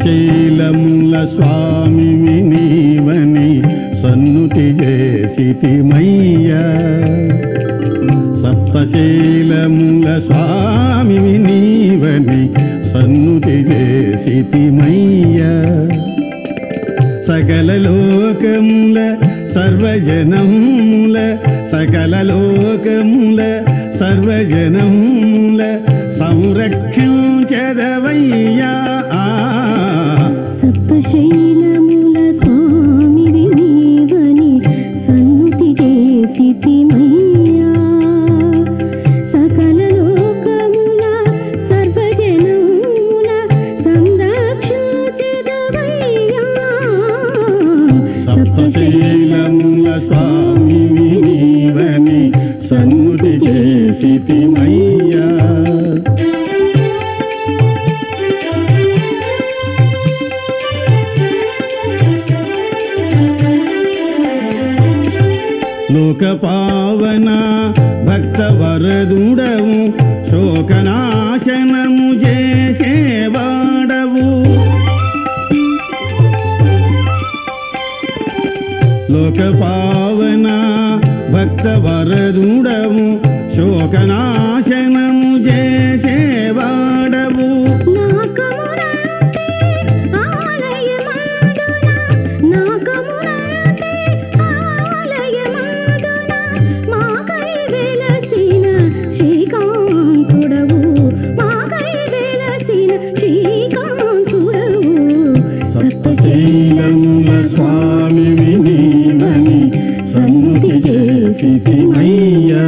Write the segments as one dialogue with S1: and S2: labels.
S1: సప్తశైలముల స్వామి నీవని సన్నుతి చేసితిమయ్యా సప్తశైలముల స్వామి నీవని సన్నుతి చేసితిమయ్యా సకల లోకముల సర్వజనముల సకల లోకముల సర్వజనముల సంరక్షించదవయ్యా
S2: సప్తశైలముల స్వామి నీవని సన్నుతి చేసితిమయ్యా సకల లోకముల సర్వజనముల సంరక్షించెదవయ్యా
S1: సప్తశైలముల స్వామి నీవని సన్నుతి చేసితిమయ్యా లోక పావన భక్త వరదుడవు శోకనాశనము చేసేవాడవు లోక పావన భక్త వరదుడవు శోకనాశనము చేసేవాడవు
S2: నాకమునంటే ఆలయమందున నాకమునంటే ఆలయమందున మాకై వెలసిన శ్రీకాంతుడవు మాకై వెలసిన శ్రీకాంతుడవు
S1: సప్తశైలముల స్వామి నీవని సన్నుతి చేసితిమయ్యా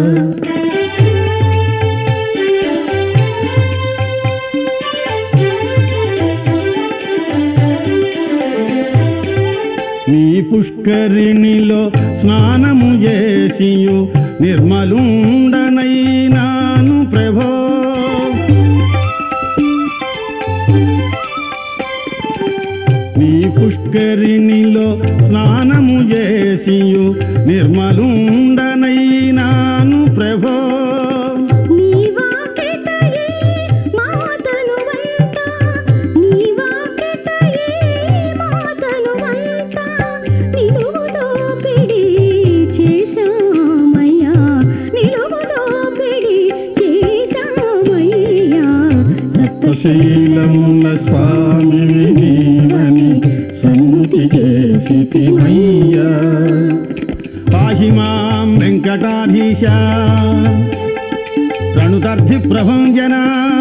S1: నీ పుష్కరిణిలో స్నానము చేసియు నిర్మలుండనైనాను ప్రభో నీ పుష్కరిణిలో స్నానము చేసియు నిర్మలుండనైనాను ప్రభో
S2: నీ వాకిటయే మాతను వంట నీ వాకిటయే మాతను వంట నిలువు దోపిడి చేశామయ్యా నిలువు దోపిడి చేశామయ్యా
S1: సప్తశైలముల స్వామి నీవని సన్నుతి చేసితిమయ్యా పాహి మాం వెంకటాధీశ రణుదర్ధి ప్రభంజనా